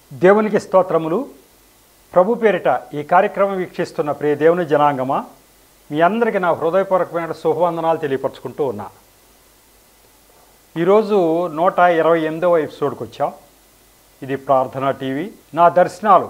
దేవునికి స్తోత్రములు ప్రభు పేరిట ఈ కార్యక్రమం వీక్షిస్తున్న ప్రియ దేవుని జనాంగమా మీ అందరికీ నా హృదయపూర్వకమైన శుభవందనాలు తెలియపరచుకుంటూ ఉన్నా ఈరోజు నూట ఇరవై ఎనిమిదవ ఎపిసోడ్కి వచ్చాం ఇది ప్రార్థనా టీవీ నా దర్శనాలు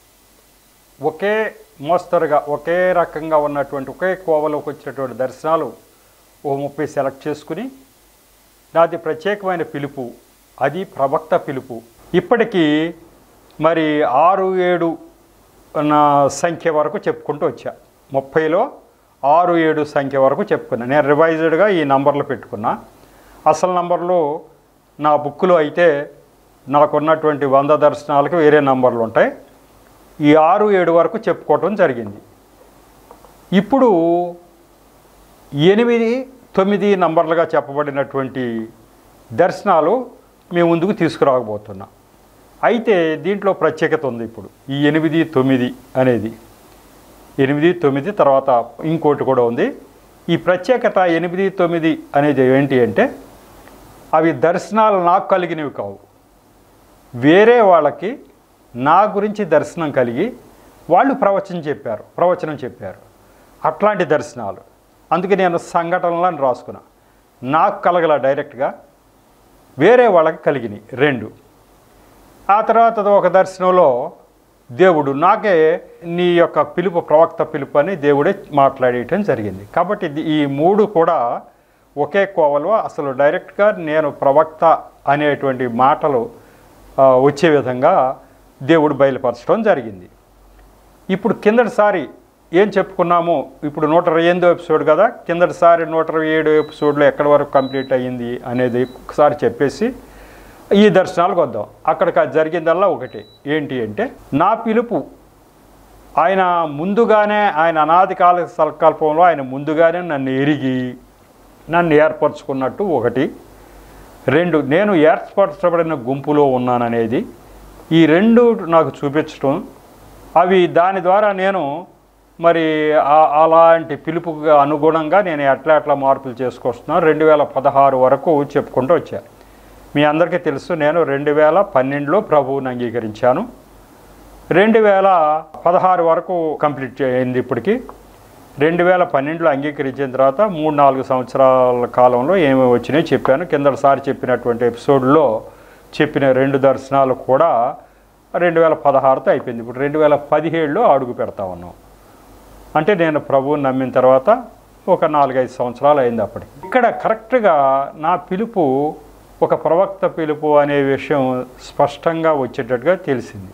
ఒకే మోస్తరుగా ఒకే రకంగా ఉన్నటువంటి ఒకే కోవలోకి వచ్చినటువంటి దర్శనాలు ఓ ముప్పై సెలెక్ట్ చేసుకుని నాది ప్రత్యేకమైన పిలుపు అది ప్రవక్త పిలుపు ఇప్పటికీ మరి ఆరు ఏడు నా సంఖ్య వరకు చెప్పుకుంటూ వచ్చా ముప్పైలో ఆరు ఏడు సంఖ్య వరకు చెప్పుకున్నా నేను రివైజ్డ్గా ఈ నంబర్లు పెట్టుకున్నా అసలు నంబర్లు నా బుక్లో అయితే నాకున్నటువంటి వంద దర్శనాలకు వేరే నంబర్లు ఉంటాయి ఈ ఆరు ఏడు వరకు చెప్పుకోవటం జరిగింది ఇప్పుడు ఎనిమిది తొమ్మిది నంబర్లుగా చెప్పబడినటువంటి దర్శనాలు మేము ముందుకు తీసుకురాకపోతున్నాం అయితే దీంట్లో ప్రత్యేకత ఉంది ఇప్పుడు ఈ ఎనిమిది తొమ్మిది అనేది ఎనిమిది తొమ్మిది తర్వాత ఇంకోటి కూడా ఉంది ఈ ప్రత్యేకత ఎనిమిది తొమ్మిది అనేది ఏంటి అంటే అవి దర్శనాలు నాకు కలిగినవి కావు వేరే వాళ్ళకి నా గురించి దర్శనం కలిగి వాళ్ళు ప్రవచనం చెప్పారు ప్రవచనం చెప్పారు అట్లాంటి దర్శనాలు అందుకే నేను సంఘటనలను రాసుకున్నా నాకు కలగల డైరెక్ట్గా వేరే వాళ్ళకి కలిగినాయి రెండు ఆ తర్వాత ఒక దర్శనంలో దేవుడు నాకే నీ యొక్క పిలుపు ప్రవక్త పిలుపు అని దేవుడే మాట్లాడేయటం జరిగింది కాబట్టి ఇది- ఈ మూడు కూడా ఒకే కోవలో అసలు డైరెక్ట్గా నేను ప్రవక్త అనేటువంటి మాటలు ఆ, వచ్చే విధంగా దేవుడు బయలుపరచడం జరిగింది ఇప్పుడు కిందటిసారి ఏం చెప్పుకున్నామో ఇప్పుడు నూట ఇరవై ఎనిమిదో ఎపిసోడ్ కదా కిందటిసారి నూట ఇరవై ఏడు ఎపిసోడ్లో ఎక్కడి వరకు కంప్లీట్ అయ్యింది అనేది ఒకసారి చెప్పేసి ఈ దర్శనాలకు వద్దాం అక్కడికి అది జరిగిందల్లా ఒకటి ఏంటి అంటే నా పిలుపు ఆయన ముందుగానే ఆయన అనాది కాల సంకల్పంలో ఆయన ముందుగానే నన్ను ఎరిగి నన్ను ఏర్పరచుకున్నట్టు ఒకటి రెండు నేను ఏర్పరచబడిన గుంపులో ఉన్నాననేది ఈ రెండు నాకు చూపించడం అవి దాని ద్వారా నేను మరి ఆ- అలాంటి పిలుపుగా అనుగుణంగా నేను ఎట్లా ఎట్లా మార్పులు చేసుకొస్తున్నాను రెండు వేల పదహారు వరకు చెప్పుకుంటూ వచ్చాను మీ అందరికీ తెలుసు నేను రెండు వేల పన్నెండులో ప్రభువుని అంగీకరించాను రెండు వేల పదహారు వరకు కంప్లీట్ అయింది ఇప్పటికి రెండు వేల పన్నెండులో అంగీకరించిన తర్వాత మూడు నాలుగు సంవత్సరాల కాలంలో ఏమి వచ్చినాయి చెప్పాను కిందసారి చెప్పినటువంటి ఎపిసోడ్లో చెప్పిన రెండు దర్శనాలు కూడా రెండు వేల పదహారుతో అయిపోయింది ఇప్పుడు రెండు వేల పదిహేడులో అడుగు పెడతా ఉన్నాం అంటే నేను ప్రభువుని నమ్మిన తర్వాత ఒక నాలుగైదు సంవత్సరాలు అయింది అప్పటికి ఇక్కడ కరెక్ట్గా నా పిలుపు ఒక ప్రవక్త పిలుపు అనే విషయం స్పష్టంగా వచ్చేటట్టుగా తెలిసింది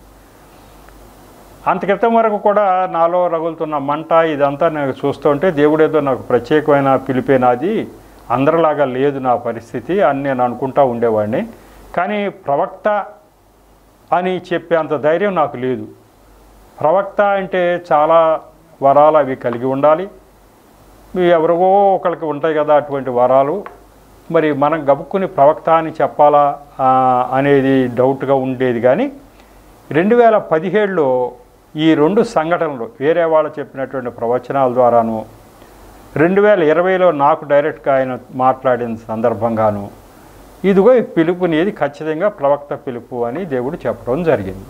అంత క్రితం వరకు కూడా నాలో రగులుతున్న మంట ఇదంతా నేను చూస్తుంటే దేవుడేదో నాకు ప్రత్యేకమైన పిలిపే నాది అందరిలాగా లేదు నా పరిస్థితి అని నేను అనుకుంటా ఉండేవాడిని కానీ ప్రవక్త అని చెప్పేంత ధైర్యం నాకు లేదు ప్రవక్త అంటే చాలా వరాలు అవి కలిగి ఉండాలి మీ ఎవరివో ఒకరికి ఉంటాయి కదా అటువంటి వరాలు మరి మనం గబుక్కుని ప్రవక్త అని చెప్పాలా ఆ, అనేది డౌట్గా ఉండేది కానీ రెండు వేల పదిహేడులో ఈ రెండు సంఘటనలు వేరే వాళ్ళు చెప్పినటువంటి ప్రవచనాల ద్వారాను రెండు వేల ఇరవైలో నాకు డైరెక్ట్గా ఆయన మాట్లాడిన సందర్భంగాను ఇదిగో ఈ పిలుపునేది ఖచ్చితంగా ప్రవక్త పిలుపు అని దేవుడు చెప్పడం జరిగింది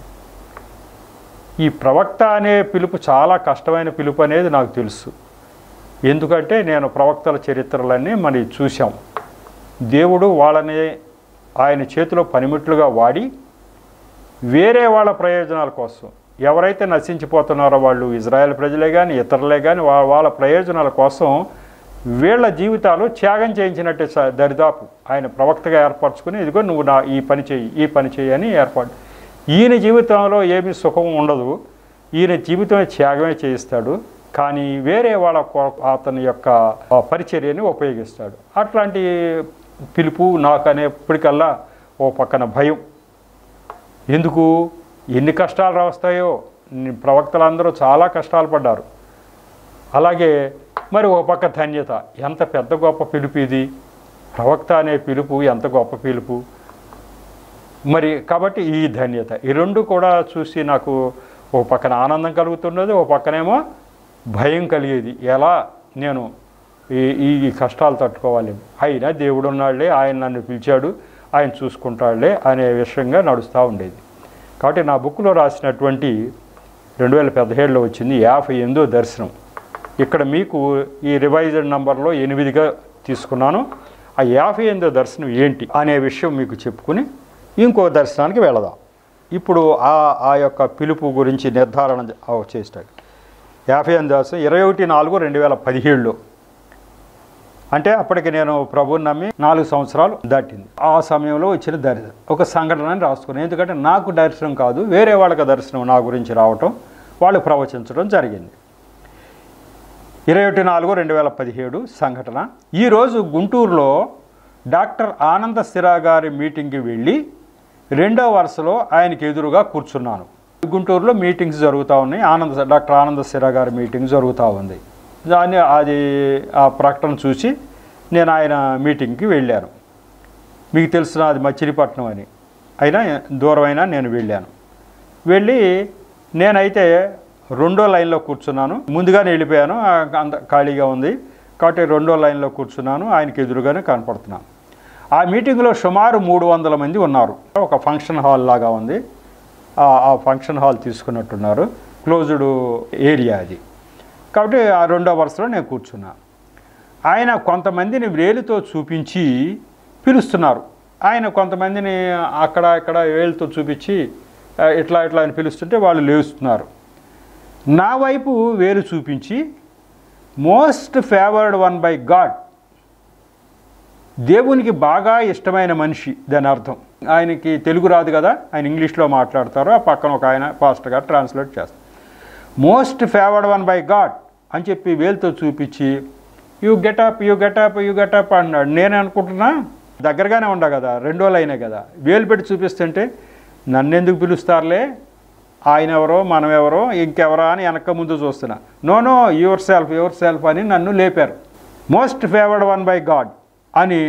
ఈ ప్రవక్త అనే పిలుపు చాలా కష్టమైన పిలుపు అనేది నాకు తెలుసు ఎందుకంటే నేను ప్రవక్తల చరిత్రలన్నీ మరి చూసాం దేవుడు వాళ్ళని ఆయన చేతిలో పనిముట్లుగా వాడి వేరే వాళ్ళ ప్రయోజనాల కోసం ఎవరైతే నశించిపోతున్నారో వాళ్ళు ఇజ్రాయెల్ ప్రజలే కానీ ఇతరులే కానీ వా వాళ్ళ ప్రయోజనాల కోసం వీళ్ళ జీవితాలు త్యాగం చేయించినట్టే స- దరిదాపు ఆయన ప్రవక్తగా ఏర్పరచుకుని ఇదిగో నువ్వు నా ఈ పని చేయి ఈ పని చేయి అని ఏర్పాటు ఈయన జీవితంలో ఏమీ సుఖం ఉండదు ఈయన జీవితమే త్యాగమే చేయిస్తాడు కానీ వేరే వాళ్ళ కొ- అతని యొక్క ఆ, పరిచర్యని ఉపయోగిస్తాడు అట్లాంటి పిలుపు నాకు అనేప్పటికల్లా ఓ పక్కన భయం ఎందుకు ఎన్ని కష్టాలు వస్తాయో ని- ప్రవక్తలందరూ చాలా కష్టాలు పడ్డారు అలాగే మరి ఒక పక్క ధన్యత ఎంత పెద్ద గొప్ప పిలుపు ఇది ప్రవక్త అనే పిలుపు ఎంత గొప్ప పిలుపు మరి కాబట్టి ఈ ధన్యత ఈ రెండు కూడా చూసి నాకు ఒక పక్కన ఆనందం కలుగుతున్నది ఒక పక్కనేమో భయం కలిగేది ఎలా నేను ఈ ఈ కష్టాలు తట్టుకోవాలి అయినా దేవుడు ఉన్నాడులే ఆయన నన్ను పిలిచాడు ఆయన చూసుకుంటాడులే అనే విషయంగా నడుస్తూ ఉండేది కాబట్టి నా బుక్లో రాసినటువంటి రెండు వేల పదిహేడులో వచ్చింది యాభై ఎనిమిదో దర్శనం ఇక్కడ మీకు ఈ రివైజ్డ్ నంబర్లో ఎనిమిదిగా తీసుకున్నాను ఆ యాభై ఎనిమిదో దర్శనం ఏంటి అనే విషయం మీకు చెప్పుకుని ఇంకో దర్శనానికి వెళదాం ఇప్పుడు ఆ ఆ యొక్క పిలుపు గురించి నిర్ధారణ చేస్తాడు యాభై ఎనిమిది దర్శనం ఇరవై ఒకటి నాలుగు రెండు వేల పదిహేడులో అంటే అప్పటికి నేను ప్రభుని నమ్మి నాలుగు సంవత్సరాలు దాటింది ఆ సమయంలో వచ్చిన దర్శనం ఒక సంఘటనని రాసుకున్నాను ఎందుకంటే నాకు దర్శనం కాదు వేరే వాళ్ళకి దర్శనం నా గురించి రావటం వాళ్ళు ప్రవచించడం జరిగింది ఇరవై ఒకటి నాలుగు రెండు వేల పదిహేడు సంఘటన ఈరోజు గుంటూరులో డాక్టర్ ఆనంద సిరా గారి మీటింగ్కి వెళ్ళి రెండో వరుసలో ఆయనకి ఎదురుగా కూర్చున్నాను గుంటూరులో మీటింగ్స్ జరుగుతూ ఉన్నాయి ఆనంద డాక్టర్ ఆనంద సిరా గారి మీటింగ్ జరుగుతూ ఉంది దాన్ని అది ఆ ప్రకటన చూసి నేను ఆయన మీటింగ్కి వెళ్ళాను మీకు తెలిసిన అది మచిలీపట్నం అని అయినా దూరమైనా నేను వెళ్ళాను వెళ్ళి నేనైతే రెండో లైన్లో కూర్చున్నాను ముందుగానే వెళ్ళిపోయాను ఆ అంత ఖాళీగా ఉంది కాబట్టి రెండో లైన్లో కూర్చున్నాను ఆయనకి ఎదురుగానే కనపడుతున్నాను ఆ మీటింగ్లో సుమారు మూడు వందల మంది ఉన్నారు ఒక ఫంక్షన్ హాల్ లాగా ఉంది ఆ- ఆ ఫంక్షన్ హాల్ తీసుకున్నట్టున్నారు క్లోజ్డ్ ఏరియా అది కాబట్టి ఆ రెండో వరుసలో నేను కూర్చున్నా ఆయన కొంతమందిని వేలుతో చూపించి పిలుస్తున్నారు ఆయన కొంతమందిని అక్కడ ఇక్కడ వేలుతో చూపించి ఆ, ఇట్లా ఇట్లా అని పిలుస్తుంటే వాళ్ళు లేస్తున్నారు నా వైపు వేలు చూపించి most favoured one by God దేవునికి బాగా ఇష్టమైన మనిషి దాని అర్థం ఆయనకి తెలుగు రాదు కదా ఆయన ఇంగ్లీష్లో మాట్లాడతారు ఆ పక్కన ఒక ఆయన పాస్టర్ గారు ట్రాన్స్లేట్ చేస్తారు most favoured one by God అని చెప్పి వేలుతో చూపించి you get up you get up you get up అన్నాడు నేను అనుకుంటున్నా దగ్గరగానే ఉండా కదా రెండో లైనే కదా వేలు పెట్టి చూపిస్తుంటే నన్ను ఎందుకు పిలుస్తారులే ఆయన ఎవరో మనం ఎవరో ఇంకెవరో అని వెనక ముందు చూస్తున్నా no no yourself yourself అని నన్ను లేపారు most favoured one by God అని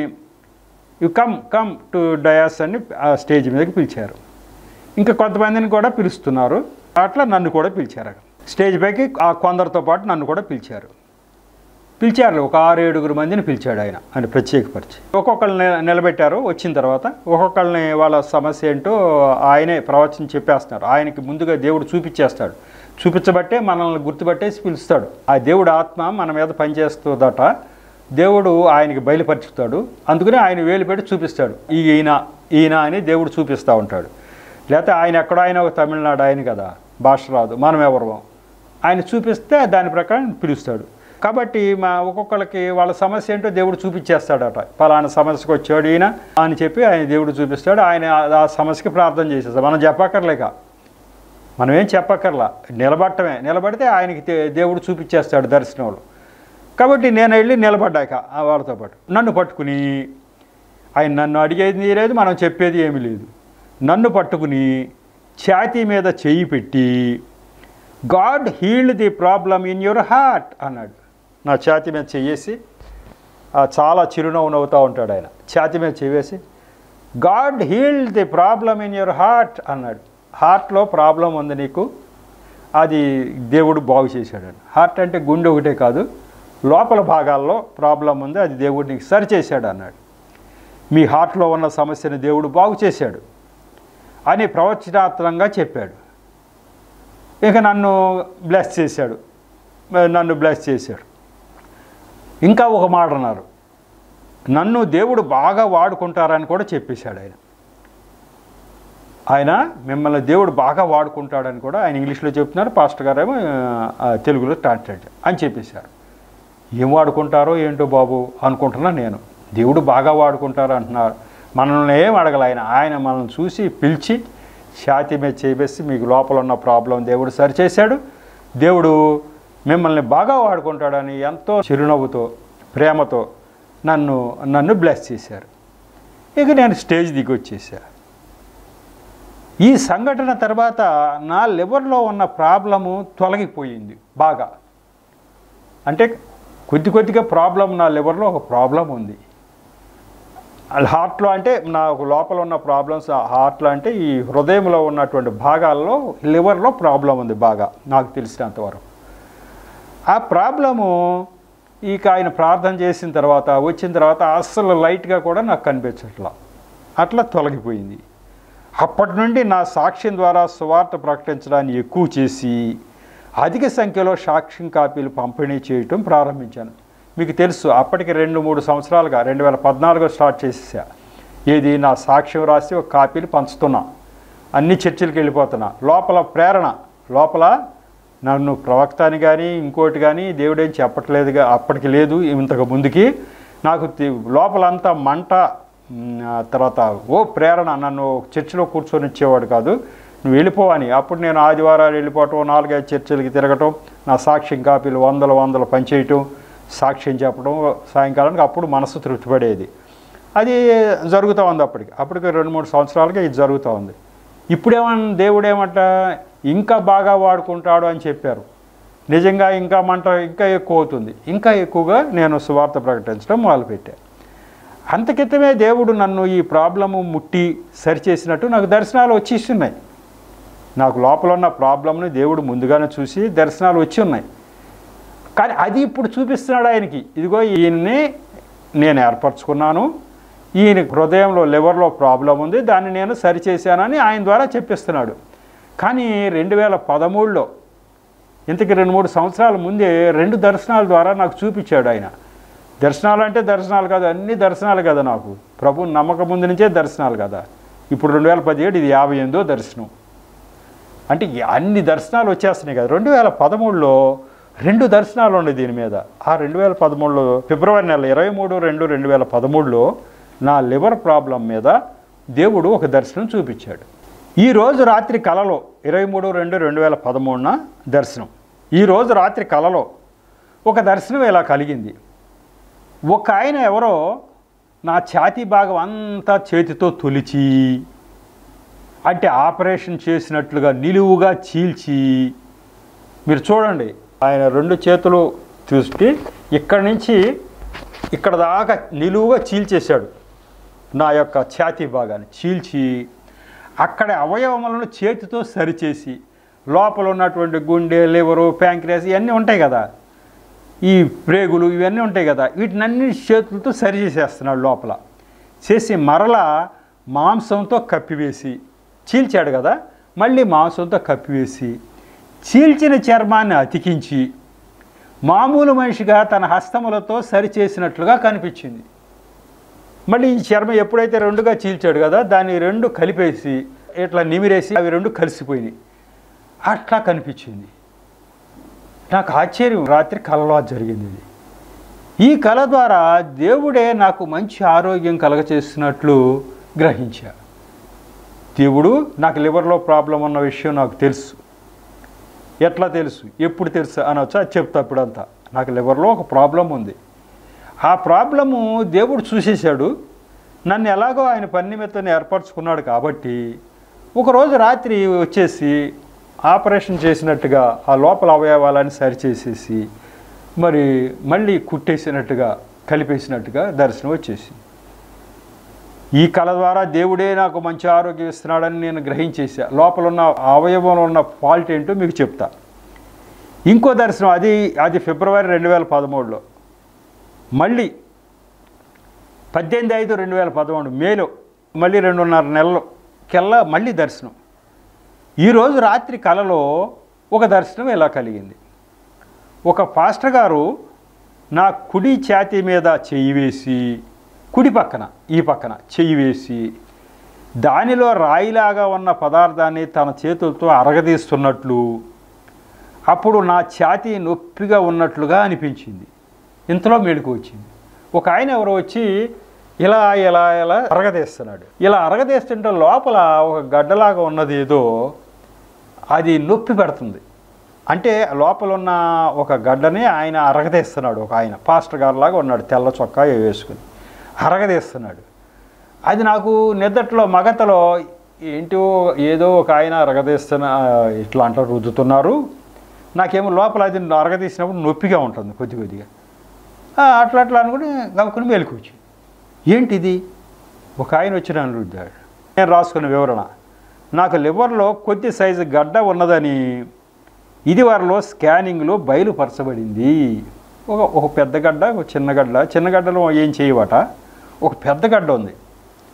you come come to dais అని ఆ స్టేజ్ మీదకి పిలిచారు ఇంకా కొంతమందిని కూడా పిలుస్తున్నారు అట్లా నన్ను కూడా పిలిచారు అక్కడ స్టేజ్ పైకి ఆ కొందరితో పాటు నన్ను కూడా పిలిచారు పిలిచారు ఒక ఆరు ఏడుగురు మందిని పిలిచాడు ఆయన ఆయన ప్రత్యేకపరిచి ఒక్కొక్కరిని నిలబెట్టారు వచ్చిన తర్వాత ఒక్కొక్కరిని వాళ్ళ సమస్య ఏంటో ఆయనే ప్రవచనం చెప్పేస్తున్నారు ఆయనకి ముందుగా దేవుడు చూపించేస్తాడు చూపించబట్టే మనల్ని గుర్తుపట్టేసి పిలుస్తాడు ఆ దేవుడు ఆత్మ మన మీద పనిచేస్తుందట దేవుడు ఆయనకి బయలుపరుచుతాడు అందుకనే ఆయన వేలు పెట్టి చూపిస్తాడు ఈ ఈయన ఈయన అని దేవుడు చూపిస్తూ ఉంటాడు లేకపోతే ఆయన ఎక్కడో ఆయన ఒక తమిళనాడు ఆయన కదా భాష రాదు మనం ఎవరు ఆయన చూపిస్తే దాని ప్రకారం పిలుస్తాడు కాబట్టి మా ఒక్కొక్కరికి వాళ్ళ సమస్య ఏంటో దేవుడు చూపించేస్తాడట పలానా సమస్యకు వచ్చాడు ఈయన అని చెప్పి ఆయన దేవుడు చూపిస్తాడు ఆయన ఆ- ఆ సమస్యకి ప్రార్థన చేసేస్తాడు మనం చెప్పక్కర్లేక మనం ఏం చెప్పక్కర్లా నిలబడటమే నిలబడితే ఆయనకి దే- దేవుడు చూపించేస్తాడు దర్శనంలో కాబట్టి నేను వెళ్ళి నిలబడ్డాక ఆ వాళ్ళతో పాటు నన్ను పట్టుకుని ఆయన నన్ను అడిగేది లేదు మనం చెప్పేది ఏమీ లేదు నన్ను పట్టుకుని ఛాతీ మీద చెయ్యి పెట్టి God healed the problem in your heart అన్నాడు నా ఛాతీ మీద చెయ్యేసి ఆ, చాలా చిరునవ్వు నవ్వుతూ ఉంటాడు ఆయన ఛాతీ మీద చెయ్యేసి God healed the problem in your heart అన్నాడు హార్ట్లో ప్రాబ్లం ఉంది నీకు అది దేవుడు బాగు చేశాడు హార్ట్ అంటే గుండె ఒకటే కాదు లోపల భాగాల్లో ప్రాబ్లం ఉంది అది దేవుడు నీకు సరి చేశాడు అన్నాడు మీ హార్ట్లో ఉన్న సమస్యని దేవుడు బాగు చేశాడు అని ప్రవచనాత్మకంగా చెప్పాడు ఇక నన్ను బ్లెస్ చేశాడు మరి నన్ను బ్లెస్ చేశాడు ఇంకా ఒక మాట అన్నారు నన్ను దేవుడు బాగా వాడుకుంటారని కూడా చెప్పేశాడు ఆయన ఆయన మిమ్మల్ని దేవుడు బాగా వాడుకుంటాడని కూడా ఆయన ఇంగ్లీష్లో చెప్తున్నారు పాస్టర్ గారేమో ఆ, తెలుగులో ట్రాన్స్లేట్ అని చెప్పేశారు ఏం వాడుకుంటారో ఏంటో బాబు అనుకుంటున్నా నేను దేవుడు బాగా వాడుకుంటారు అంటున్నారు మనల్ని ఏం అడగల ఆయన ఆయన మనల్ని చూసి పిలిచి ఛాతీ మీద చేపేసి మీకు లోపల ఉన్న ప్రాబ్లం దేవుడు సరిచేశాడు దేవుడు మిమ్మల్ని బాగా వాడుకుంటాడని ఎంతో చిరునవ్వుతో ప్రేమతో నన్ను నన్ను బ్లెస్ చేశారు ఇక నేను స్టేజ్ దిగి వచ్చేసా ఈ సంఘటన తర్వాత నా లివర్లో ఉన్న ప్రాబ్లము తొలగిపోయింది బాగా అంటే కొద్ది కొద్దిగా ప్రాబ్లం నా లివర్లో ఒక ప్రాబ్లం ఉంది హార్ట్లో అంటే నాకు లోపల ఉన్న ప్రాబ్లమ్స్ హార్ట్లో అంటే ఈ హృదయంలో ఉన్నటువంటి భాగాల్లో లివర్లో ప్రాబ్లం ఉంది బాగా నాకు తెలిసినంతవరకు ఆ ప్రాబ్లము ఇక ఆయన ప్రార్థన చేసిన తర్వాత వచ్చిన తర్వాత అస్సలు లైట్గా కూడా నాకు కనిపించట్లా అట్లా తొలగిపోయింది అప్పటి నుండి నా సాక్ష్యం ద్వారా సువార్త ప్రకటించడాన్ని ఎక్కువ చేసి అధిక సంఖ్యలో సాక్ష్యం కాపీలు పంపిణీ చేయటం ప్రారంభించాను మీకు తెలుసు అప్పటికి రెండు మూడు సంవత్సరాలుగా రెండు వేల పద్నాలుగులో స్టార్ట్ చేసేసా ఏది నా సాక్ష్యం రాసి ఒక కాపీలు పంచుతున్నా అన్ని చర్చిలకు వెళ్ళిపోతున్నా లోపల ప్రేరణ లోపల నన్ను ప్రవక్త అని కానీ ఇంకోటి కానీ దేవుడేం చెప్పట్లేదుగా అప్పటికి లేదు ఇంతకు ముందుకి నాకు తి- లోపలంతా మంట మ్, ఆ తర్వాత ఓ ప్రేరణ నన్ను చర్చిలో కూర్చొని ఇచ్చేవాడు కాదు నువ్వు వెళ్ళిపోవని అప్పుడు నేను ఆదివారాలు వెళ్ళిపోవటం నాలుగైదు చర్చిలకి తిరగటం నా సాక్ష్యం కాపీలు వందల వందలు పనిచేయటం సాక్ష్యం చెప్పడం సాయంకాలానికి అప్పుడు మనసు తృప్తిపడేది అది జరుగుతూ ఉంది అప్పటికి అప్పటికి రెండు మూడు సంవత్సరాలుగా ఇది జరుగుతూ ఉంది ఇప్పుడేమన్నా దేవుడు ఏమంట ఇంకా బాగా వాడుకుంటాడు అని చెప్పారు నిజంగా ఇంకా మంట ఇంకా ఎక్కువ అవుతుంది ఇంకా ఎక్కువగా నేను సువార్త ప్రకటించడం మొదలుపెట్టాను అంతకితమే దేవుడు నన్ను ఈ ప్రాబ్లము ముట్టి సరిచేసినట్టు నాకు దర్శనాలు వచ్చేస్తున్నాయి నాకు లోపల ఉన్న ప్రాబ్లంని దేవుడు ముందుగానే చూసి దర్శనాలు వచ్చి ఉన్నాయి కానీ అది ఇప్పుడు చూపిస్తున్నాడు ఆయనకి ఇదిగో ఈయన్ని నేను ఏర్పరచుకున్నాను ఈయన హృదయంలో లివర్లో ప్రాబ్లం ఉంది దాన్ని నేను సరిచేశానని ఆయన ద్వారా చెప్పిస్తున్నాడు కానీ రెండు వేల పదమూడులో ఇంతకి రెండు మూడు సంవత్సరాల ముందే రెండు దర్శనాల ద్వారా నాకు చూపించాడు ఆయన దర్శనాలు అంటే దర్శనాలు కాదు అన్ని దర్శనాలు కదా నాకు ప్రభు నమ్మకం ముందు నుంచే దర్శనాలు కదా ఇప్పుడు రెండు వేల పదిహేడు ఇది యాభై ఎనిమిదో దర్శనం అంటే ఈ అన్ని దర్శనాలు వచ్చేస్తున్నాయి కదా రెండు వేల పదమూడులో రెండు దర్శనాలు ఉన్నాయి దీని మీద ఆ రెండు వేల పదమూడులో ఫిబ్రవరి నెల ఇరవై మూడు రెండు రెండు వేల పదమూడులో నా లివర్ ప్రాబ్లం మీద దేవుడు ఒక దర్శనం చూపించాడు ఈ రోజు రాత్రి కలలో ఇరవై మూడు రెండు రెండు వేల పదమూడున దర్శనం ఈ రోజు రాత్రి కలలో ఒక దర్శనం ఇలా కలిగింది ఒక ఆయన ఎవరో నా ఛాతీ భాగం అంతా చేతితో తొలిచి అంటే ఆపరేషన్ చేసినట్లుగా నిలువుగా చీల్చి మీరు చూడండి ఆయన రెండు చేతులు చూసి ఇక్కడి నుంచి ఇక్కడ దాకా నిలువుగా చీల్చేశాడు నా యొక్క ఛాతీ భాగాన్ని చీల్చి అక్కడ అవయవములను చేతితో సరిచేసి లోపల ఉన్నటువంటి గుండె లివరు ప్యాంక్రియాస్ ఇవన్నీ ఉంటాయి కదా ఈ ప్రేగులు ఇవన్నీ ఉంటాయి కదా వీటినన్ని చేతులతో సరి చేసేస్తున్నాడు లోపల చేసి మరలా మాంసంతో కప్పివేసి చీల్చాడు కదా మళ్ళీ మాంసంతో కప్పివేసి చీల్చిన చర్మాన్ని అతికించి మామూలు మనిషిగా తన హస్తములతో సరిచేసినట్లుగా కనిపించింది మళ్ళీ ఈ చర్మం ఎప్పుడైతే రెండుగా చీల్చాడు కదా దాన్ని రెండు కలిపేసి ఇట్లా నిమిరేసి అవి రెండు కలిసిపోయినాయి అట్లా కనిపించింది నాకు ఆశ్చర్యం రాత్రి కలలో జరిగింది ఇది ఈ కళ ద్వారా దేవుడే నాకు మంచి ఆరోగ్యం కలగచేస్తున్నట్లు గ్రహించా దేవుడు నాకు లివర్లో ప్రాబ్లం ఉన్న విషయం నాకు తెలుసు ఎట్లా తెలుసు ఎప్పుడు తెలుసు అనొచ్చు అది చెప్తా ఇప్పుడంతా నాకు లివర్లో ఒక ప్రాబ్లం ఉంది ఆ ప్రాబ్లము దేవుడు చూసేశాడు నన్ను ఎలాగో ఆయన పని నిమిత్తం ఏర్పరచుకున్నాడు కాబట్టి ఒకరోజు రాత్రి వచ్చేసి ఆపరేషన్ చేసినట్టుగా ఆ లోపల అవయవాలని సరిచేసేసి మరి మళ్ళీ కుట్టేసినట్టుగా కలిపేసినట్టుగా దర్శనం వచ్చేసి ఈ కళ ద్వారా దేవుడే నాకు మంచి ఆరోగ్యం ఇస్తున్నాడని నేను గ్రహించేసా లోపల ఉన్న అవయవంలో ఉన్న ఫాల్ట్ ఏంటో మీకు చెప్తా ఇంకో దర్శనం అది అది ఫిబ్రవరి రెండు వేల పదమూడులో మళ్ళీ పద్దెనిమిది ఐదు రెండు వేల పదమూడు మేలో మళ్ళీ రెండున్నర నెలలు కెల్లా మళ్ళీ దర్శనం ఈరోజు రాత్రి కలలో ఒక దర్శనం ఇలా కలిగింది ఒక పాస్టర్ గారు నా కుడి ఛాతీ మీద చెయ్యి వేసి కుడి పక్కన ఈ పక్కన చెయ్యి వేసి దానిలో రాయిలాగా ఉన్న పదార్థాన్ని తన చేతులతో అరగదీస్తున్నట్లు అప్పుడు నా ఛాతీ నొప్పిగా ఉన్నట్లుగా అనిపించింది ఇంతలో మెడుకు వచ్చింది ఒక ఆయన ఎవరో వచ్చి ఇలా ఇలా ఇలా అరగదీస్తున్నాడు ఇలా అరగదీస్తుంటే లోపల ఒక గడ్డలాగా ఉన్నది ఏదో అది నొప్పి పెడుతుంది అంటే లోపల ఉన్న ఒక గడ్డని ఆయన అరగదీస్తున్నాడు ఒక ఆయన పాస్టర్ గారు లాగా ఉన్నాడు తెల్ల చొక్కా వేసుకుని అరగదీస్తున్నాడు అది నాకు నిద్దట్లో మగతలో ఏంటో ఏదో ఒక ఆయన అరగదీస్తున్న ఇట్లా అంట రుద్దుతున్నారు నాకేమో లోపల అది అరగదీసినప్పుడు నొప్పిగా ఉంటుంది కొద్ది కొద్దిగా ఆ, అట్లా అట్లా అనుకుని గమ్ముకుని మేలుకొచ్చి ఏంటిది ఒక ఆయన వచ్చి నన్ను రుద్దాడు నేను రాసుకున్న వివరణ నాకు లివర్లో కొద్ది సైజు గడ్డ ఉన్నదని ఇది వారిలో స్కానింగ్లో బయలుపరచబడింది ఒక ఒక పెద్ద గడ్డ ఒక చిన్న గడ్డ చిన్న గడ్డలో ఏం చేయవట ఒక పెద్ద గడ్డ ఉంది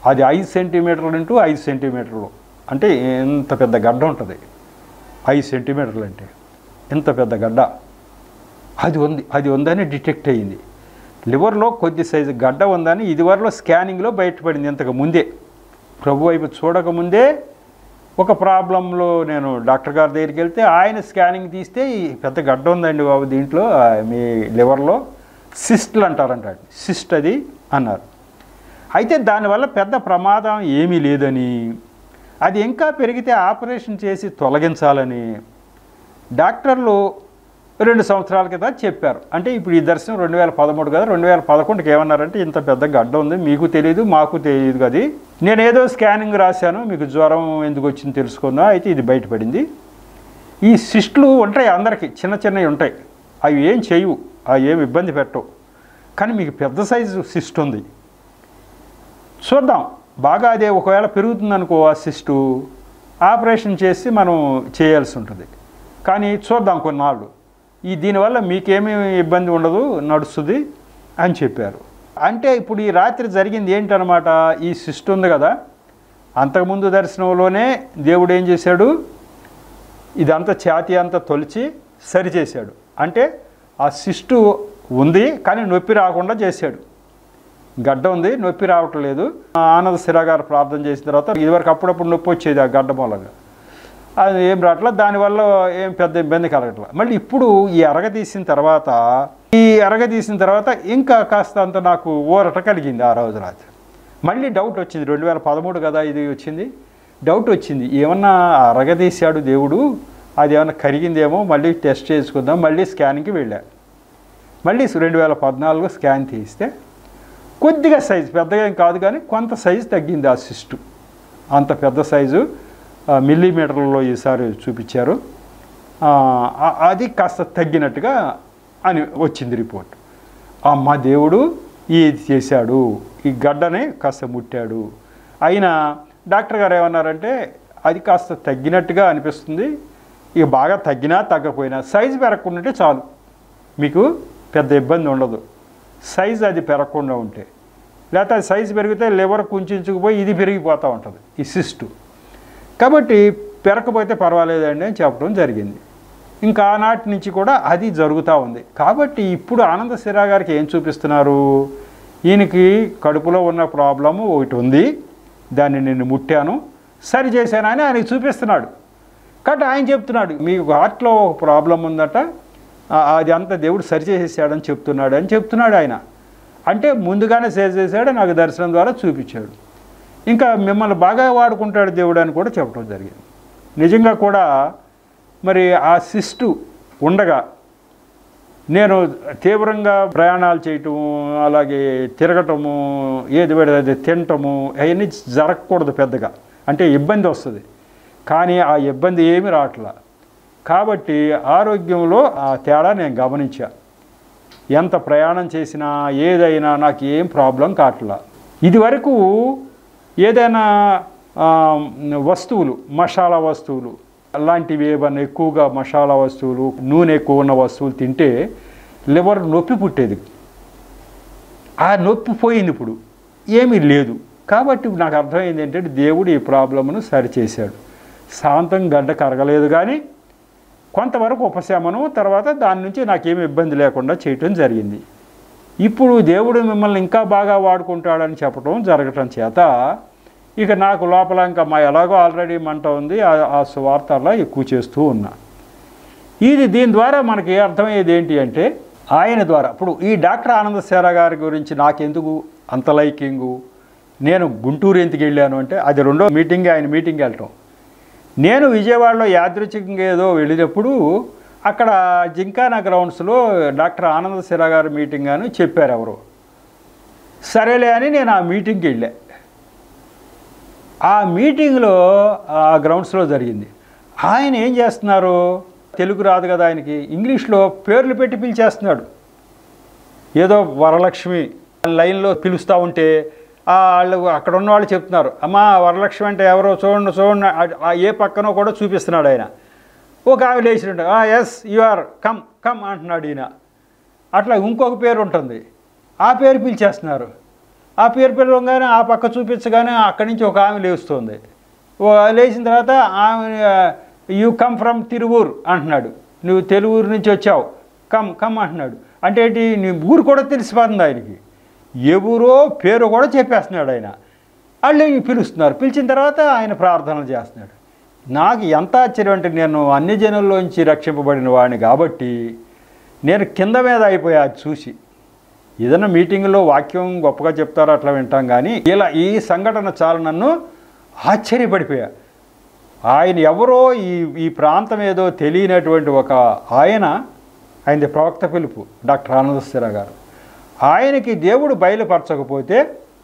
అది ఐదు సెంటీమీటర్లు ఇంటూ ఐదు సెంటీమీటర్లు అంటే ఎంత పెద్ద గడ్డ ఉంటుంది ఐదు సెంటీమీటర్లు అంటే ఎంత పెద్ద గడ్డ అది ఉంది అది ఉందని డిటెక్ట్ అయ్యింది లివర్లో కొద్ది సైజు గడ్డ ఉందని ఇదివరలో స్కానింగ్లో బయటపడింది ఇంతకు ముందే ప్రభు వైపు చూడకముందే ఒక ప్రాబ్లంలో నేను డాక్టర్ గారి దగ్గరికి వెళ్తే ఆయన స్కానింగ్ తీస్తే ఈ పెద్ద గడ్డ ఉందండి బాబు దీంట్లో ఆ, మీ లివర్లో సిస్ట్లు అంటారంట సిస్ట్ అది అన్నారు అయితే దానివల్ల పెద్ద ప్రమాదం ఏమీ లేదని అది ఇంకా పెరిగితే ఆపరేషన్ చేసి తొలగించాలని డాక్టర్లు రెండు సంవత్సరాల క్రితం చెప్పారు అంటే ఇప్పుడు ఈ దర్శనం రెండు వేల పదమూడు కదా రెండు వేల పదకొండుకి ఏమన్నారంటే ఇంత పెద్ద గడ్డ ఉంది మీకు తెలియదు మాకు తెలియదు కదా నేను ఏదో స్కానింగ్ రాశాను మీకు జ్వరం ఎందుకు వచ్చింది తెలుసుకుందా అయితే ఇది బయటపడింది ఈ సిస్టులు ఉంటాయి అందరికీ చిన్న చిన్నవి ఉంటాయి అవి ఏం చేయవు అవి ఏం ఇబ్బంది పెట్టవు కానీ మీకు పెద్ద సైజు సిస్ట్ ఉంది చూద్దాం బాగా అదే ఒకవేళ పెరుగుతుందనుకో ఆ సిస్టు ఆపరేషన్ చేసి మనం చేయాల్సి ఉంటుంది కానీ చూద్దాం కొన్నాళ్ళు ఈ దీనివల్ల మీకేమీ ఇబ్బంది ఉండదు నడుస్తుంది అని చెప్పారు అంటే ఇప్పుడు ఈ రాత్రి జరిగింది ఏంటనమాట ఈ సిస్ట్ ఉంది కదా అంతకుముందు దర్శనంలోనే దేవుడు ఏం చేశాడు ఇదంతా ఛాతీ అంతా తొలిచి సరిచేశాడు అంటే ఆ సిస్టు ఉంది కానీ నొప్పి రాకుండా చేశాడు గడ్డ ఉంది నొప్పి రావట్లేదు ఆనంద సిరా గారు ప్రార్థన చేసిన తర్వాత ఇదివరకు అప్పుడప్పుడు నొప్పి వచ్చేది ఆ గడ్డ మూలంగా అది ఏం రావట్లా దానివల్ల ఏం పెద్ద ఇబ్బంది కలగట్లా మళ్ళీ ఇప్పుడు ఈ అరగ తీసిన తర్వాత ఈ అరగ తీసిన తర్వాత ఇంకా కాస్త అంత నాకు ఊరట కలిగింది ఆ రోజు రాత్రి మళ్ళీ డౌట్ వచ్చింది రెండు వేల పదమూడు కదా ఇది వచ్చింది డౌట్ వచ్చింది ఏమన్నా అరగదీశాడు దేవుడు అది ఏమన్నా కరిగిందేమో మళ్ళీ టెస్ట్ చేసుకుందాం మళ్ళీ స్కానింగ్కి వెళ్ళా మళ్ళీ రెండు వేల పద్నాలుగు స్కాన్ తీస్తే కొద్దిగా సైజు పెద్దగా ఏం కాదు కానీ కొంత సైజు తగ్గింది ఆ సిస్టు అంత పెద్ద సైజు ఆ, మిల్లీమీటర్లలో ఈసారి చూపించారు ఆ, ఆ- అది కాస్త తగ్గినట్టుగా అని వచ్చింది రిపోర్ట్ అమ్మ దేవుడు ఇది చేశాడు ఈ గడ్డని కాస్త ముట్టాడు అయినా డాక్టర్ గారు ఏమన్నారంటే అది కాస్త తగ్గినట్టుగా అనిపిస్తుంది ఇక బాగా తగ్గినా తగ్గపోయినా సైజు పెరగకుండా ఉంటే చాలు మీకు పెద్ద ఇబ్బంది ఉండదు సైజు అది పెరగకుండా ఉంటే లేకపోతే అది సైజు పెరిగితే లివర్ కుంచుకుపోయి ఇది పెరిగిపోతూ ఉంటుంది ఈ సిస్టు కాబట్టి పెరగకపోతే పర్వాలేదండి అని చెప్పడం జరిగింది ఇంకా ఆనాటి నుంచి కూడా అది జరుగుతూ ఉంది కాబట్టి ఇప్పుడు ఆనంద సిరా గారికి ఏం చూపిస్తున్నారు ఈయనకి కడుపులో ఉన్న ప్రాబ్లము ఒకటి ఉంది దాన్ని నేను ముట్టాను సరి చేశానని ఆయనకి చూపిస్తున్నాడు కాబట్టి ఆయన చెప్తున్నాడు మీకు హార్ట్లో ఒక ప్రాబ్లం ఉందట ఆ- అది అంతా దేవుడు సరి చేసేసాడని చెప్తున్నాడు అని చెప్తున్నాడు ఆయన అంటే ముందుగానే సరి చేశాడు నాకు దర్శనం ద్వారా చూపించాడు ఇంకా మిమ్మల్ని బాగా వాడుకుంటాడు దేవుడు అని కూడా చెప్పడం జరిగింది నిజంగా కూడా మరి ఆ సిస్టు ఉండగా నేను తీవ్రంగా ప్రయాణాలు చేయటము అలాగే తిరగటము ఏది పడితే అది తినటము అవన్నీ జరగకూడదు పెద్దగా అంటే ఇబ్బంది వస్తుంది కానీ ఆ ఇబ్బంది ఏమీ రావట్లా కాబట్టి ఆరోగ్యంలో ఆ తేడా నేను గమనించా ఎంత ప్రయాణం చేసినా ఏదైనా నాకు ఏం ప్రాబ్లం కావట్లా ఇది వరకు ఏదైనా ఆ, వస్తువులు మసాలా వస్తువులు అలాంటివి ఏమన్నా ఎక్కువగా మసాలా వస్తువులు నూనె ఎక్కువ ఉన్న వస్తువులు తింటే లివర్ నొప్పి పుట్టేది ఆ నొప్పి పోయింది ఇప్పుడు ఏమీ లేదు కాబట్టి నాకు అర్థమైంది ఏంటంటే దేవుడు ఈ ప్రాబ్లమ్ను సరిచేశాడు శాంతం గడ్డ కరగలేదు కానీ కొంతవరకు ఉపశమనం తర్వాత దాని నుంచి నాకేమి ఇబ్బంది లేకుండా చేయటం జరిగింది ఇప్పుడు దేవుడు మిమ్మల్ని ఇంకా బాగా వాడుకుంటాడని చెప్పడం జరగటం చేత ఇక నాకు లోపల ఇంకా మా ఎలాగో ఆల్రెడీ మంట ఉంది ఆ- ఆ సువార్త అలా ఎక్కువ చేస్తూ ఉన్నా ఇది దీని ద్వారా మనకి అర్థమయ్యేది ఏంటి అంటే ఆయన ద్వారా ఇప్పుడు ఈ డాక్టర్ ఆనంద సేర గారి గురించి నాకెందుకు అంత లైకింగు నేను గుంటూరు ఎందుకు వెళ్ళాను అంటే అది రెండో మీటింగ్ ఆయన మీటింగ్ వెళ్ళటం నేను విజయవాడలో యాదృచ్ఛికంగా ఏదో వెళ్ళినప్పుడు అక్కడ జింకానా గ్రౌండ్స్లో డాక్టర్ ఆనంద సిరా గారి మీటింగ్ అని చెప్పారు ఎవరు సరేలే అని నేను ఆ మీటింగ్కి వెళ్ళా ఆ మీటింగ్లో ఆ గ్రౌండ్స్లో జరిగింది ఆయన ఏం చేస్తున్నారు తెలుగు రాదు కదా ఆయనకి ఇంగ్లీష్లో పేర్లు పెట్టి పిలిచేస్తున్నాడు ఏదో వరలక్ష్మి లైన్లో పిలుస్తూ ఉంటే ఆ వాళ్ళు అక్కడ ఉన్న వాళ్ళు చెప్తున్నారు అమ్మా వరలక్ష్మి అంటే ఎవరో చూడండి చూడండి ఆ- ఆ ఏ పక్కనో కూడా చూపిస్తున్నాడు ఆయన ఒక ఆమె లేచినట్టు yes you are come come అంటున్నాడు ఈయన అట్లా ఇంకొక పేరు ఉంటుంది ఆ పేరు పిలిచేస్తున్నారు ఆ పేరు పిలవగానే ఆ పక్క చూపించగానే అక్కడి నుంచి ఒక ఆమె లేస్తుంది ఓ- లేచిన తర్వాత ఆమె యూ కమ్ ఫ్రమ్ తిరువూర్ అంటున్నాడు నువ్వు తెలుగురు నుంచి వచ్చావు కమ్ కమ్ అంటున్నాడు అంటే ఏంటి నీ ఊరు కూడా తెలిసిపోతుంది ఆయనకి ఏ ఊరో పేరు కూడా చెప్పేస్తున్నాడు ఆయన వాళ్ళు పిలుస్తున్నారు పిలిచిన తర్వాత ఆయన ప్రార్థనలు చేస్తున్నాడు నాకు ఎంత ఆశ్చర్యం అంటే నేను అన్ని జనుల్లోంచి రక్షింపబడిన వాడిని కాబట్టి నేను కింద మీద అయిపోయా అది చూసి ఏదైనా మీటింగ్లో వాక్యం గొప్పగా చెప్తారో అట్లా వింటాం కానీ ఇలా ఈ సంఘటన చాలా నన్ను ఆశ్చర్యపడిపోయా ఆయన ఎవరో ఈ ఈ ప్రాంతం ఏదో తెలియనటువంటి ఒక ఆయన ఆయనది ప్రవక్త పిలుపు డాక్టర్ ఆనందస్థిర గారు ఆయనకి దేవుడు బయలుపరచకపోతే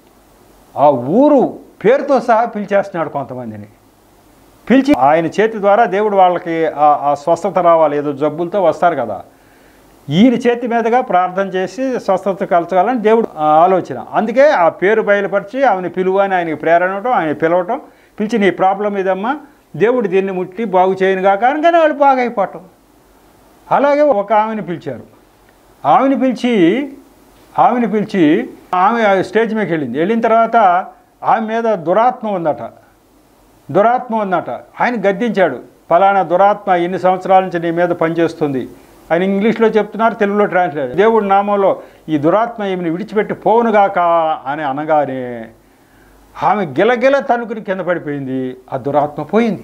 ఆ ఊరు పేరుతో సహా పిలిచేస్తున్నాడు కొంతమందిని పిలిచి ఆయన చేతి ద్వారా దేవుడు వాళ్ళకి ఆ- ఆ స్వస్థత రావాలి ఏదో జబ్బులతో వస్తారు కదా ఈయన చేతి మీదుగా ప్రార్థన చేసి స్వస్థత కలచాలని దేవుడు ఆ ఆలోచన అందుకే ఆ పేరు బయలుపరిచి ఆమెను పిలువు అని ఆయనకి ప్రేరణ ఇవ్వటం ఆయన పిలవటం పిలిచి నీ ప్రాబ్లం ఇదమ్మా దేవుడు దీన్ని ముట్టి బాగు చేయను కాక అనగానే వాళ్ళు బాగా అయిపోవటం అలాగే ఒక ఆమెను పిలిచారు ఆమెను పిలిచి ఆమెను పిలిచి ఆమె ఆ స్టేజ్ మీదకి వెళ్ళింది వెళ్ళిన తర్వాత ఆమె మీద దురాత్మ ఉందట దురాత్మ ఉందట ఆయన గద్దించాడు ఫలానా దురాత్మ ఎన్ని సంవత్సరాల నుంచి నీ మీద పనిచేస్తుంది ఆయన ఇంగ్లీష్లో చెప్తున్నారు తెలుగులో ట్రాన్స్లేట్ దేవుడి నామంలో ఈ దురాత్మ ఈమెను విడిచిపెట్టి పోవునుగాక అని అనగానే ఆమె గిలగిల తనుకుని కింద పడిపోయింది ఆ దురాత్మ పోయింది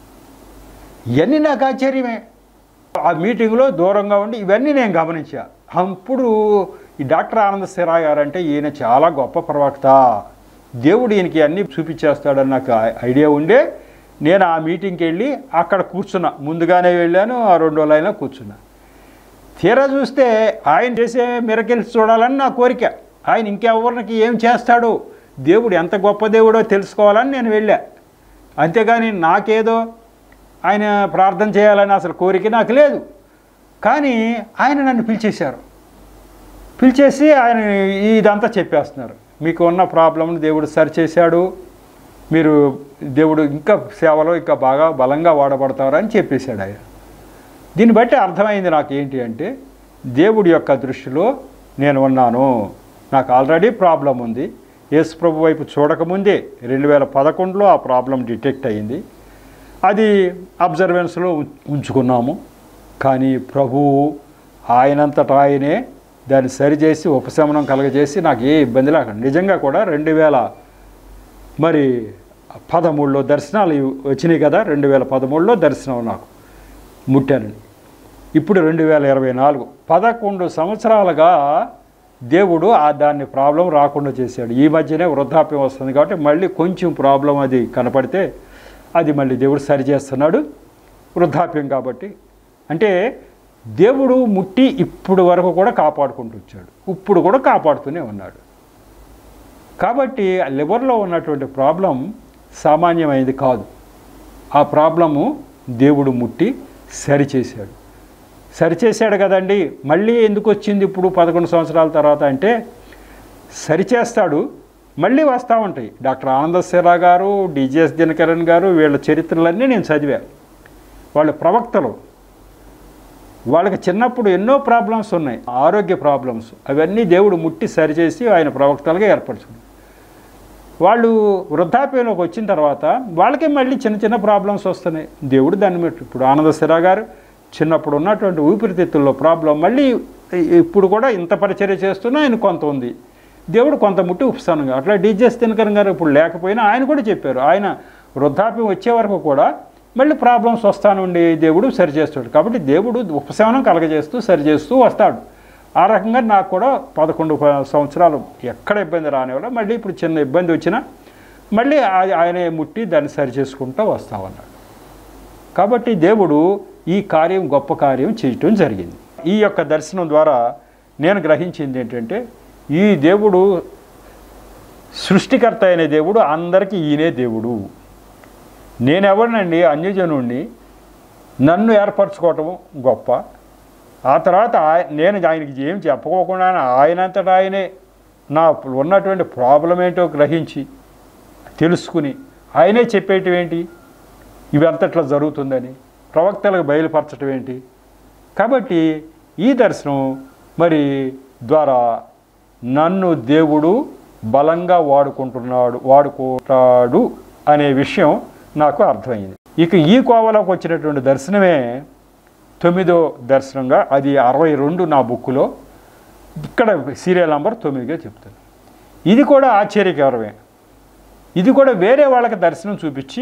ఇవన్నీ నాకు ఆశ్చర్యమే ఆ మీటింగ్లో దూరంగా ఉండి ఇవన్నీ నేను గమనించా అప్పుడు ఈ డాక్టర్ ఆనంద సిరా గారు అంటే ఈయన చాలా గొప్ప ప్రవక్త దేవుడు ఈయనకి అన్నీ చూపించేస్తాడని నాకు ఐ- ఐడియా ఉండే నేను ఆ మీటింగ్కి వెళ్ళి అక్కడ కూర్చున్నా ముందుగానే వెళ్ళాను ఆ రెండో లైన్లో కూర్చున్నా తీరా చూస్తే ఆయన చేసే మిరకిల్స్ చూడాలని నా కోరిక ఆయన ఇంకెవరికి ఏం చేస్తాడో దేవుడు ఎంత గొప్ప దేవుడో తెలుసుకోవాలని నేను వెళ్ళా అంతేగాని నాకేదో ఆయన ప్రార్థన చేయాలని అసలు కోరిక నాకు లేదు కానీ ఆయన నన్ను పిలిచేశారు పిలిచేసి ఆయన ఇదంతా చెప్పేస్తున్నారు మీకు ఉన్న ప్రాబ్లంను దేవుడు సరిచేశాడు మీరు దేవుడు ఇంకా సేవలో ఇంకా బాగా బలంగా వాడబడతారని చెప్పేశాడు ఆయన దీన్ని బట్టి అర్థమైంది నాకు ఏంటి అంటే దేవుడి యొక్క దృష్టిలో నేను ఉన్నాను నాకు ఆల్రెడీ ప్రాబ్లం ఉంది యేసు ప్రభు వైపు చూడకముందే రెండు వేల పదకొండులో ఆ ప్రాబ్లం డిటెక్ట్ అయింది అది అబ్జర్వెన్స్లో ఉం- ఉంచుకున్నాము కానీ ప్రభువు ఆయనంతటా ఆయనే దాన్ని సరిచేసి ఉపశమనం కలగజేసి నాకు ఏ ఇబ్బంది లేకుండా నిజంగా కూడా రెండు వేల మరి పదమూడులో దర్శనాలు వచ్చినాయి కదా రెండు వేల పదమూడులో దర్శనం నాకు ముట్టానండి ఇప్పుడు రెండు వేల ఇరవై నాలుగు పదకొండు సంవత్సరాలుగా దేవుడు ఆ దాన్ని ప్రాబ్లం రాకుండా చేశాడు ఈ మధ్యనే వృద్ధాప్యం వస్తుంది కాబట్టి మళ్ళీ కొంచెం ప్రాబ్లం అది కనపడితే అది మళ్ళీ దేవుడు సరిచేస్తున్నాడు వృద్ధాప్యం కాబట్టి అంటే దేవుడు ముట్టి ఇప్పుడు వరకు కూడా కాపాడుకుంటూ వచ్చాడు ఇప్పుడు కూడా కాపాడుతూనే ఉన్నాడు కాబట్టి ఆ లివర్లో ఉన్నటువంటి ప్రాబ్లం సామాన్యమైనది కాదు ఆ ప్రాబ్లము దేవుడు ముట్టి సరిచేశాడు సరిచేశాడు కదండి మళ్ళీ ఎందుకు వచ్చింది ఇప్పుడు పదకొండు సంవత్సరాల తర్వాత అంటే సరిచేస్తాడు మళ్ళీ వస్తూ ఉంటాయి డాక్టర్ ఆనందశిరా గారు డిజిఎస్ దినకరన్ గారు వీళ్ళ చరిత్రలన్నీ నేను చదివా వాళ్ళ ప్రవక్తలు వాళ్ళకి చిన్నప్పుడు ఎన్నో ప్రాబ్లమ్స్ ఉన్నాయి ఆరోగ్య ప్రాబ్లమ్స్ అవన్నీ దేవుడు ముట్టి సరిచేసి ఆయన ప్రవక్తలుగా ఏర్పరచుకున్నాడు వాళ్ళు వృద్ధాప్యంలోకి వచ్చిన తర్వాత వాళ్ళకి మళ్ళీ చిన్న చిన్న ప్రాబ్లమ్స్ వస్తున్నాయి దేవుడు దాన్ని బట్టి ఇప్పుడు ఆనంద సిరా గారు చిన్నప్పుడు ఉన్నటువంటి ఊపిరితిత్తుల్లో ప్రాబ్లం మళ్ళీ ఇప్పుడు కూడా ఇంత పరిచర్య చేస్తున్నా ఆయన కొంత ఉంది దేవుడు కొంత ముట్టి ఉపశమనంగా అట్లా డీజెస్ దినకరన్ గారు ఇప్పుడు లేకపోయినా ఆయన కూడా చెప్పారు ఆయన వృద్ధాప్యం వచ్చే వరకు కూడా మళ్ళీ ప్రాబ్లమ్స్ వస్తానుండి దేవుడు సరిచేస్తాడు కాబట్టి దేవుడు ఉపశమనం కలగజేస్తూ సరిచేస్తూ వస్తాడు ఆ రకంగా నాకు కూడా పదకొండు ప- సంవత్సరాలు ఎక్కడ ఇబ్బంది రానివ్వడం మళ్ళీ ఇప్పుడు చిన్న ఇబ్బంది వచ్చినా మళ్ళీ ఆ- ఆయనే ముట్టి దాన్ని సరి చేసుకుంటూ వస్తామన్నాడు కాబట్టి దేవుడు ఈ కార్యం గొప్ప కార్యం చేయటం జరిగింది ఈ యొక్క దర్శనం ద్వారా నేను గ్రహించింది ఏంటంటే ఈ దేవుడు సృష్టికర్త అయిన దేవుడు అందరికీ ఈయనే దేవుడు నేనెవరినండి అన్యజనుణ్ణి నన్ను ఏర్పరచుకోవటం గొప్ప ఆ తర్వాత ఆయ- నేను ఆయనకి ఏం చెప్పుకోకుండా ఆయనంతటా ఆయనే నా ఉన్నటువంటి ప్రాబ్లం ఏంటో గ్రహించి తెలుసుకుని ఆయనే చెప్పేయటం ఏంటి ఇవి అంతట్లా జరుగుతుందని ప్రవక్తలకు బయలుపరచటం ఏంటి కాబట్టి ఈ దర్శనం మరి ద్వారా నన్ను దేవుడు బలంగా వాడుకుంటున్నాడు వాడుకుంటాడు అనే విషయం నాకు అర్థమైంది ఇక ఈ కోవలోకి వచ్చినటువంటి దర్శనమే తొమ్మిదో దర్శనంగా అది అరవై రెండు నా బుక్లో ఇక్కడ సీరియల్ నంబర్ తొమ్మిదిగా చెప్తాను ఇది కూడా ఆశ్చర్యకరమే ఇది కూడా వేరే వాళ్ళకి దర్శనం చూపించి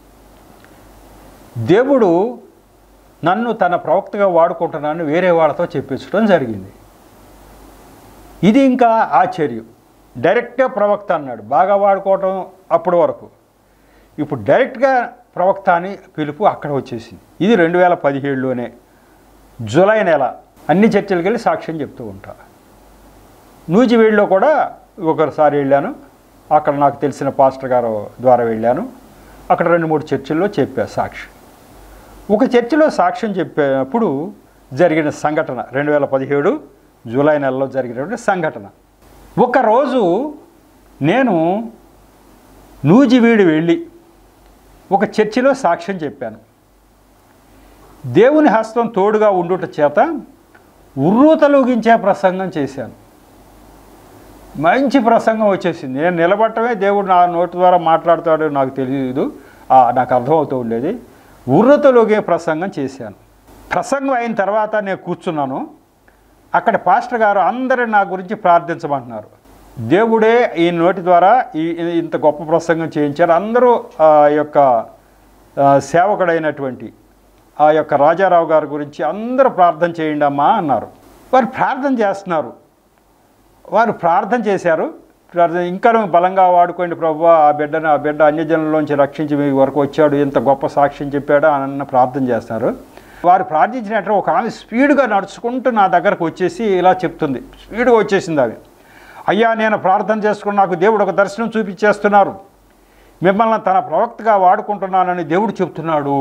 దేవుడు నన్ను తన ప్రవక్తగా వాడుకుంటున్నాను వేరే వాళ్ళతో చెప్పించడం జరిగింది ఇది ఇంకా ఆశ్చర్యం డైరెక్ట్గా ప్రవక్త అన్నాడు బాగా వాడుకోవటం అప్పటి వరకు ఇప్పుడు డైరెక్ట్గా ప్రవక్త అని పిలుపు అక్కడ వచ్చేసింది ఇది రెండు వేల పదిహేడులోనే జూలై నెల అన్ని చర్చలకు వెళ్ళి సాక్ష్యం చెప్తూ ఉంటా నూజివీడులో కూడా ఒకసారి వెళ్ళాను అక్కడ నాకు తెలిసిన పాస్టర్ గారు ద్వారా వెళ్ళాను అక్కడ రెండు మూడు చర్చిల్లో చెప్పా సాక్షి ఒక చర్చిలో సాక్ష్యం చెప్పేటప్పుడు జరిగిన సంఘటన రెండు వేల పదిహేడు జూలై నెలలో జరిగినటువంటి సంఘటన ఒకరోజు నేను నూజివీడు వెళ్ళి ఒక చర్చిలో సాక్ష్యం చెప్పాను దేవుని హస్తం తోడుగా ఉండుట చేత ఉర్రూతలూగించే ప్రసంగం చేశాను మంచి ప్రసంగం వచ్చేసింది నేను నిలబట్టమే దేవుడు నా నోటి ద్వారా మాట్లాడతాడో నాకు తెలియదు ఆ, నాకు అర్థమవుతూ ఉండేది ఉర్రతలోగే ప్రసంగం చేశాను ప్రసంగం అయిన తర్వాత నేను కూర్చున్నాను అక్కడ పాస్టర్ గారు అందరూ నా గురించి ప్రార్థించమంటున్నారు దేవుడే ఈ నోటి ద్వారా ఈ ఈ- ఇంత గొప్ప ప్రసంగం చేయించారు అందరూ ఆ యొక్క ఆ, సేవకుడైనటువంటి ఆ యొక్క రాజారావు గారి గురించి అందరూ ప్రార్థన చేయండి అమ్మా అన్నారు వారు ప్రార్థన చేస్తున్నారు వారు ప్రార్థన చేశారు ప్రార్థన ఇంకా బలంగా వాడుకోండి ప్రభు ఆ బిడ్డను ఆ బిడ్డ అన్యజనుల్లోంచి రక్షించి మీ వరకు వచ్చాడు ఎంత గొప్ప సాక్ష్యం చెప్పాడు అన్న ప్రార్థన చేస్తారు వారు ప్రార్థించినట్టు ఒక ఆమె స్పీడ్గా నడుచుకుంటూ నా దగ్గరకు వచ్చేసి ఇలా చెప్తుంది స్పీడ్గా వచ్చేసింది ఆమె అయ్యా నేను ప్రార్థన చేసుకుని నాకు దేవుడు ఒక దర్శనం చూపించేస్తున్నారు మిమ్మల్ని తన ప్రవక్తగా వాడుకుంటున్నానని దేవుడు చెప్తున్నాడు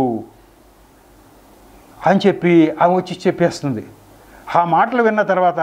అని చెప్పి ఆమె వచ్చి చెప్పేస్తుంది ఆ మాటలు విన్న తర్వాత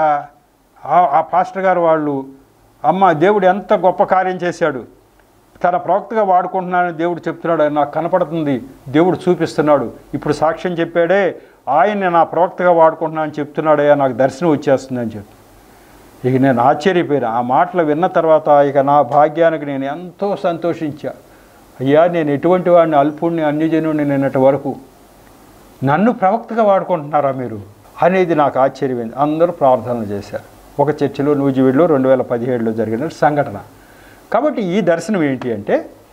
ఆ- ఆ పాస్టర్ గారు వాళ్ళు అమ్మ దేవుడు ఎంత గొప్ప కార్యం చేశాడు తన ప్రవక్తగా వాడుకుంటున్నానని దేవుడు చెప్తున్నాడు అని నాకు కనపడుతుంది దేవుడు చూపిస్తున్నాడు ఇప్పుడు సాక్ష్యం చెప్పాడే ఆయన్ని నా ప్రవక్తగా వాడుకుంటున్నానని చెప్తున్నాడయ్యా నాకు దర్శనం వచ్చేస్తుంది అని చెప్పి ఇక నేను ఆశ్చర్యపోయాను ఆ మాటలు విన్న తర్వాత ఇక నా భాగ్యానికి నేను ఎంతో సంతోషించా అయ్యా నేను ఎటువంటి వాడిని అల్పుణ్ణి అన్యజనుడిని నిన్నటి వరకు నన్ను ప్రవక్తగా వాడుకుంటున్నారా మీరు అనేది నాకు ఆశ్చర్యమైంది అందరూ ప్రార్థనలు చేశారు ఒక చర్చిలో నూజివీడులో రెండు వేల పదిహేడులో జరిగిన సంఘటన కాబట్టి ఈ దర్శనం ఏంటి అంటే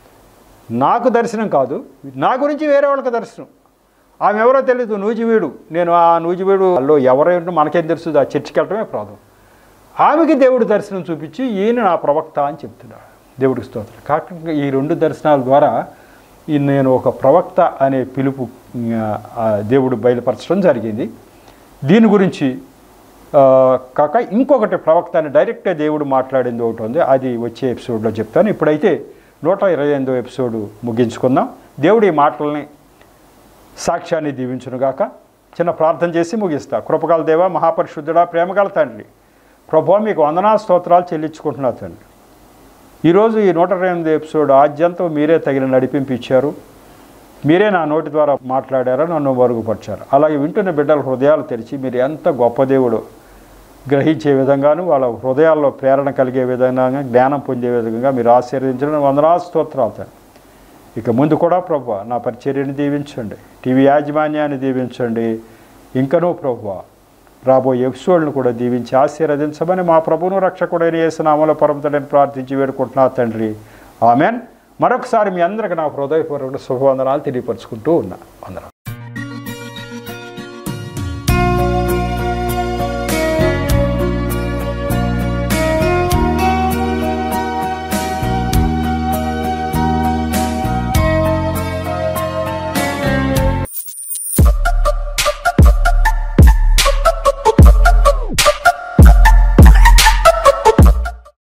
నాకు దర్శనం కాదు నా గురించి వేరే వాళ్ళకి దర్శనం ఆమె ఎవరో తెలియదు నూజివీడు నేను ఆ నూజివీడులో ఎవరైనా మనకేం తెలుస్తుంది ఆ చర్చికి వెళ్ళటమే ప్రాధం ఆమెకి దేవుడు దర్శనం చూపించి ఈయన నా ప్రవక్త అని చెప్తున్నాడు దేవుడికి స్తోత్రం కాకుండా ఈ రెండు దర్శనాల ద్వారా ఈ నేను ఒక ప్రవక్త అనే పిలుపు ఆ, ఆ, దేవుడు బయలుపరచడం జరిగింది దీని గురించి ఆ, కాక ఇంకొకటి ప్రవక్త అని డైరెక్ట్గా దేవుడు మాట్లాడింది ఒకటి ఉంది అది వచ్చే ఎపిసోడ్లో చెప్తాను ఇప్పుడైతే నూట ఇరవై ఎనిమిదో ఎపిసోడ్ ముగించుకుందాం దేవుడి ఈ మాటల్ని సాక్ష్యాన్ని దీవించునుగాక చిన్న ప్రార్థన చేసి ముగిస్తా కృపగల దేవ మహాపరిశుద్ధుడా ప్రేమగల తండ్రి ప్రభు మీకు వందనా స్తోత్రాలు చెల్లించుకుంటున్నా తండ్రి ఈరోజు ఈ నూట ఇరవై ఎనిమిది ఎపిసోడ్ ఆద్యంతం మీరే తగిన నడిపింపు ఇచ్చారు మీరే నా నోటి ద్వారా మాట్లాడారో నన్ను మరుగుపరిచారు అలాగే వింటున్న బిడ్డల హృదయాలు తెరిచి మీరు ఎంత గొప్ప దేవుడు గ్రహించే విధంగాను వాళ్ళ హృదయాల్లో ప్రేరణ కలిగే విధంగా జ్ఞానం పొందే విధంగా మీరు ఆశీర్వదించడం వందనా స్తోత్రాలు తండ్రి ఇక ముందు కూడా ప్రభు నా పరిచర్యని దీవించండి టీవీ యాజమాన్యాన్ని దీవించండి ఇంకనూ ప్రభు రాబోయే ఎపిసోడ్ను కూడా దీవించి ఆశీర్వదించమని మా ప్రభును రక్షకుడైన యేసునామలో పరమతడని ప్రార్థించి వేడుకుంటున్నా తండ్రి ఆమెన్ మరొకసారి మీ అందరికి నా హృదయపూర్వక శుభవందనాలు తెలియపరుచుకుంటూ ఉన్నా వందనాలు